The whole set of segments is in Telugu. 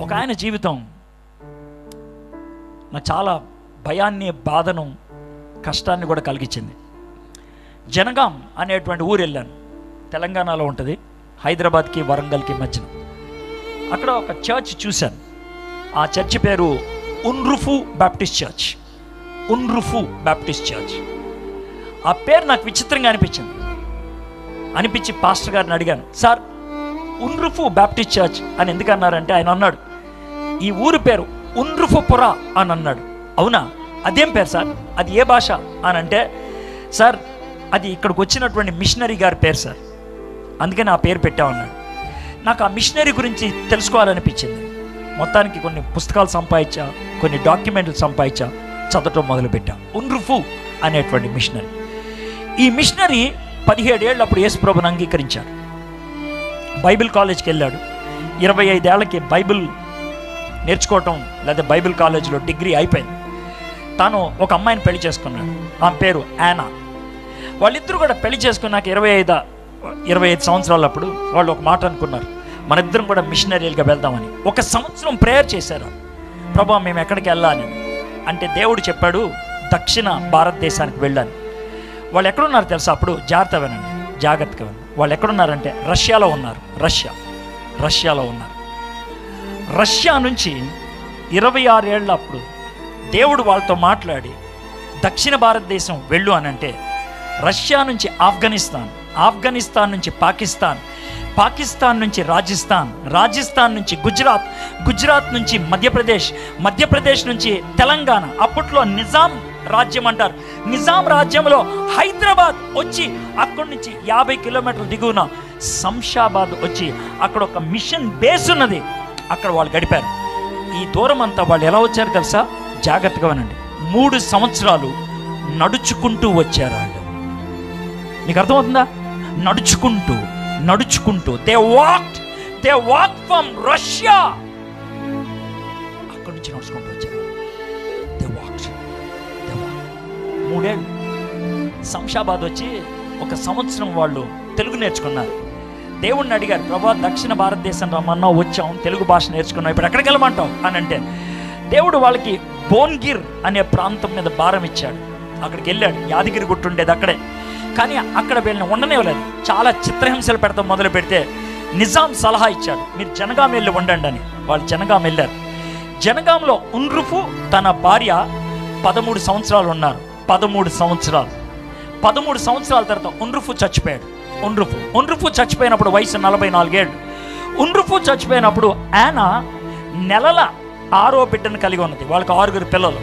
ఒక ఆయన జీవితం నాకు చాలా భయాన్ని బాధను కష్టాన్ని కూడా కలిగించింది జనగాం అనేటువంటి ఊరు వెళ్ళాను తెలంగాణలో ఉంటుంది హైదరాబాద్కి వరంగల్కి మధ్యన అక్కడ ఒక చర్చ్ చూశాను ఆ చర్చ్ పేరు ఉన్రుఫు బాప్టిస్ట్ చర్చ్ ఉన్రుఫు బాప్టిస్ట్ చర్చ్ ఆ పేరు నాకు విచిత్రంగా అనిపించింది అనిపించి పాస్టర్ గారిని అడిగాను సార్ ఉన్రుఫు బాప్టిస్ట్ చర్చ్ అని ఎందుకు అన్నారంటే ఆయన అన్నాడు ఈ ఊరు పేరు ఉన్రుఫుపుర అని అన్నాడు అవునా అదేం పేరు సార్ అది ఏ భాష అని అంటే సార్ అది ఇక్కడికి వచ్చినటువంటి మిషనరీ గారి పేరు సార్ అందుకని ఆ పేరు పెట్టామన్నాడు నాకు ఆ మిషనరీ గురించి తెలుసుకోవాలనిపించింది మొత్తానికి కొన్ని పుస్తకాలు సంపాదించా కొన్ని డాక్యుమెంట్లు సంపాదించా చదవటం మొదలుపెట్టా ఉన్రుఫు అనేటువంటి మిషనరీ ఈ మిషనరీ పదిహేడేళ్ళు అప్పుడు యేసుప్రభుని అంగీకరించాడు బైబిల్ కాలేజ్కి వెళ్ళాడు ఇరవై ఐదేళ్లకి బైబిల్ నేర్చుకోవటం లేదా బైబిల్ కాలేజీలో డిగ్రీ అయిపోయింది తాను ఒక అమ్మాయిని పెళ్లి చేసుకున్నాడు ఆమె పేరు యానా వాళ్ళిద్దరూ కూడా పెళ్లి చేసుకున్నాక ఇరవై ఐదు ఇరవై ఐదు సంవత్సరాలప్పుడు వాళ్ళు ఒక మాట అనుకున్నారు మన ఇద్దరం కూడా మిషనరీలుగా వెళ్దామని ఒక సంవత్సరం ప్రేయర్ చేశారు ప్రభా మేము ఎక్కడికి వెళ్ళాలని అంటే దేవుడు చెప్పాడు దక్షిణ భారతదేశానికి వెళ్ళాను వాళ్ళు ఎక్కడున్నారు తెలుసా అప్పుడు జాగ్రత్త వినండి జాగ్రత్తగా వినండి వాళ్ళు ఎక్కడున్నారంటే రష్యాలో ఉన్నారు రష్యా రష్యాలో ఉన్నారు రష్యా నుంచి ఇరవై ఆరేళ్ళ అప్పుడు దేవుడు వాళ్ళతో మాట్లాడి దక్షిణ భారతదేశం వెళ్ళు అని అంటే రష్యా నుంచి ఆఫ్ఘనిస్తాన్ ఆఫ్ఘనిస్తాన్ నుంచి పాకిస్తాన్ పాకిస్తాన్ నుంచి రాజస్థాన్ రాజస్థాన్ నుంచి గుజరాత్ గుజరాత్ నుంచి మధ్యప్రదేశ్ మధ్యప్రదేశ్ నుంచి తెలంగాణ అప్పట్లో నిజాం రాజ్యం అంటారు నిజాం రాజ్యంలో హైదరాబాద్ వచ్చి అక్కడి నుంచి యాభై కిలోమీటర్ల దిగువన శంషాబాద్ వచ్చి అక్కడ ఒక మిషన్ బేస్ ఉన్నది అక్కడ వాళ్ళు గడిపారు ఈ దూరం అంతా వాళ్ళు ఎలా వచ్చారు తెలుసా జాగ్రత్తగా వినండి మూడు సంవత్సరాలు నడుచుకుంటూ వచ్చారు వాళ్ళు మీకు అర్థమవుతుందా నడుచుకుంటూ నడుచుకుంటూ they walk they walk from Russia అక్కడి నుంచి నడుచుకుంటూ వచ్చారు దే వాక్ దే వాక్ మూడేళ్ళు శంషాబాద్ వచ్చి ఒక సంవత్సరం వాళ్ళు తెలుగు నేర్చుకున్నారు దేవుణ్ణి అడిగారు ప్రభా దక్షిణ భారతదేశం రమ్మన్నా వచ్చాం తెలుగు భాష నేర్చుకున్నాం ఇప్పుడు ఎక్కడికి వెళ్ళమంటాం అని అంటే దేవుడు వాళ్ళకి బోన్గిర్ అనే ప్రాంతం మీద భారం ఇచ్చాడు అక్కడికి వెళ్ళాడు యాదగిరి గుట్టు ఉండేది అక్కడే కానీ అక్కడ వీళ్ళని ఉండనివ్వలేదు చాలా చిత్రహింసలు పెడతాం మొదలు పెడితే నిజాం సలహా ఇచ్చాడు మీరు జనగాం వెళ్ళి ఉండండి అని వాళ్ళు జనగాం వెళ్ళారు జనగాంలో ఉన్రుఫు తన భార్య పదమూడు సంవత్సరాలు ఉన్నారు పదమూడు సంవత్సరాలు పదమూడు సంవత్సరాల తర్వాత ఉన్రుఫు చచ్చిపోయాడు ఉన్రుఫు ఉన్రుఫు చచ్చిపోయినప్పుడు వయసు నలభై నాలుగేళ్ళు ఉన్రుఫు చచ్చిపోయినప్పుడు ఆయన నెలల ఆరో బిడ్డను కలిగి ఉన్నది వాళ్ళకి ఆరుగురు పిల్లలు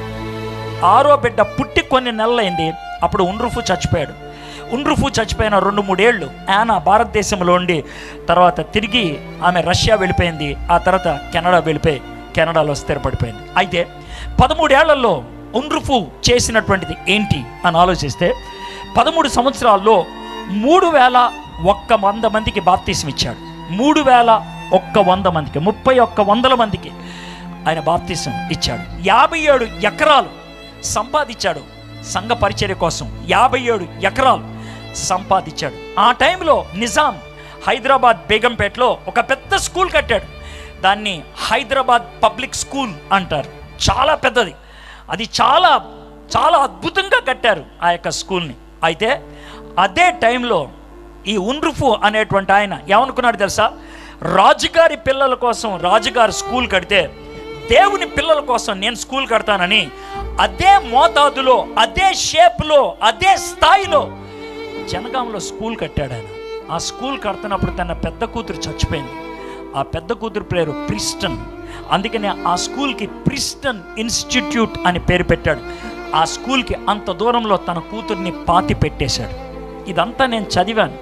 ఆరో బిడ్డ పుట్టి కొన్ని నెలలైంది అప్పుడు ఉన్రుఫు చచ్చిపోయాడు ఉన్రుఫు చచ్చిపోయిన రెండు మూడేళ్ళు ఆయన భారతదేశంలో ఉండి తర్వాత తిరిగి ఆమె రష్యా వెళ్ళిపోయింది ఆ తర్వాత కెనడా వెళ్ళిపోయి కెనడాలో స్థిరపడిపోయింది అయితే పదమూడేళ్లలో ఉన్రుఫు చేసినటువంటిది ఏంటి అని ఆలోచిస్తే పదమూడు సంవత్సరాల్లో మూడు వేల ఒక్క వంద మందికి బాప్తీసం ఇచ్చాడు మూడు వేల ఒక్క వంద మందికి ముప్పై ఒక్క వందల మందికి ఆయన బాప్తీసం ఇచ్చాడు యాభై ఏడు ఎకరాలు సంపాదించాడు సంఘ పరిచర్య కోసం యాభై ఏడు ఎకరాలు సంపాదించాడు ఆ టైంలో నిజాం హైదరాబాద్ బేగంపేటలో ఒక పెద్ద స్కూల్ కట్టాడు దాన్ని హైదరాబాద్ పబ్లిక్ స్కూల్ అంటారు చాలా పెద్దది అది చాలా చాలా అద్భుతంగా కట్టారు ఆ యొక్క స్కూల్ని అయితే అదే టైంలో ఈ ఉన్రుఫు అనేటువంటి ఆయన ఏమనుకున్నాడు తెలుసా రాజుగారి పిల్లల కోసం రాజుగారి స్కూల్ కడితే దేవుని పిల్లల కోసం నేను స్కూల్ కడతానని అదే మోతాదులో అదే షేప్లో అదే స్థాయిలో జనగాంలో స్కూల్ కట్టాడు ఆయన ఆ స్కూల్ కడుతున్నప్పుడు తన పెద్ద కూతురు చచ్చిపోయింది ఆ పెద్ద కూతురు పేరు ప్రిస్టన్ అందుకనే ఆ స్కూల్కి ప్రిస్టన్ ఇన్స్టిట్యూట్ అని పేరు పెట్టాడు ఆ స్కూల్కి అంత దూరంలో తన కూతుర్ని పాతి పెట్టేశాడు ఇదంతా నేను చదివాను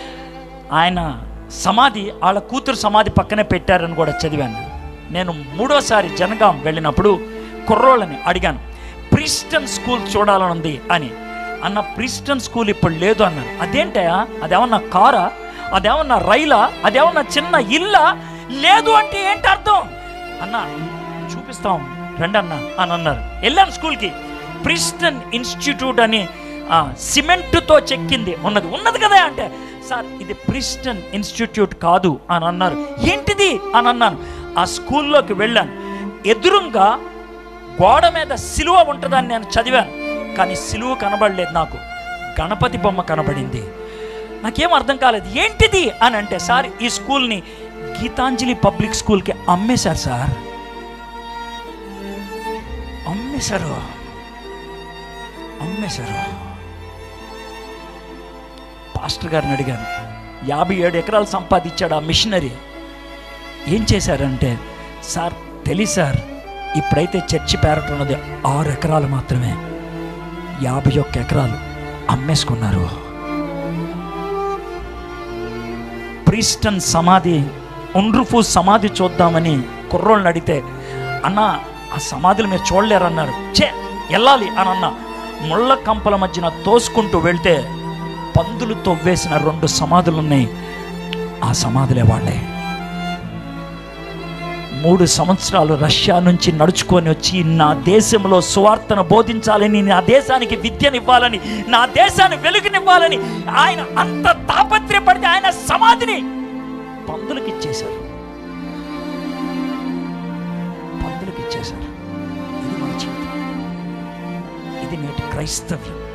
ఆయన సమాధి వాళ్ళ కూతురు సమాధి పక్కనే పెట్టారని కూడా చదివాను నేను మూడోసారి జనగాం వెళ్ళినప్పుడు కుర్రోళ్ళని అడిగాను ప్రిస్టన్ స్కూల్ చూడాలని ఉంది అని అన్న ప్రిస్టన్ స్కూల్ ఇప్పుడు లేదు అన్నారు అదేంటయా అదేమన్నా కారా అదేమన్నా రైలా అదేమన్నా చిన్న ఇల్లా లేదు అంటే ఏంటి అర్థం అన్న చూపిస్తాం రండి అన్న అని అన్నారు వెళ్ళాను స్కూల్కి ప్రిస్టన్ ఇన్స్టిట్యూట్ అని ఆ, సిమెంటుతో చెక్కింది ఉన్నది ఉన్నది కదా అంటే సార్ ఇది ప్రిస్టన్ ఇన్స్టిట్యూట్ కాదు అని అన్నారు ఏంటిది అని అన్నాను ఆ స్కూల్లోకి వెళ్ళాను ఎదురుగా గోడ మీద సిలువ ఉంటుందని నేను చదివాను కానీ సిలువ కనబడలేదు నాకు గణపతి బొమ్మ కనబడింది నాకేం అర్థం కాలేదు ఏంటిది అని అంటే సార్ ఈ స్కూల్ని గీతాంజలి పబ్లిక్ స్కూల్కి అమ్మేశారు సార్ అమ్మేశారు అమ్మేశారు పాస్టర్ గారిని అడిగాను యాభై ఏడు ఎకరాలు సంపాదించాడు ఆ మిషనరీ ఏం చేశారంటే సార్ తెలియ సార్ ఇప్పుడైతే చర్చి పేరట ఉన్నది ఆరు ఎకరాలు మాత్రమే యాభై ఒక్క ఎకరాలు అమ్మేసుకున్నారు ప్రీస్టన్ సమాధి ఉండ్రుఫు సమాధి చూద్దామని కుర్రోళ్ళని అడిగితే అన్న ఆ సమాధులు మీరు చూడలేరన్నారు చే వెళ్ళాలి అని అన్న ముళ్ళ కంపల మధ్యన తోసుకుంటూ వెళ్తే పందులు తవ్వేసిన రెండు సమాధులు ఉన్నాయి ఆ సమాధులే వాళ్ళే మూడు సంవత్సరాలు రష్యా నుంచి నడుచుకొని వచ్చి నా దేశంలో సువార్తను బోధించాలని నా దేశానికి విద్యనివ్వాలని నా దేశాన్ని వెలుగునివ్వాలని ఆయన అంత తాపత్రయపడితే ఆయన సమాధిని పందులకు ఇచ్చేశారు పందులకు ఇచ్చేశారు ఇది మన జీవితం ఇది నేటి క్రైస్తవ్యం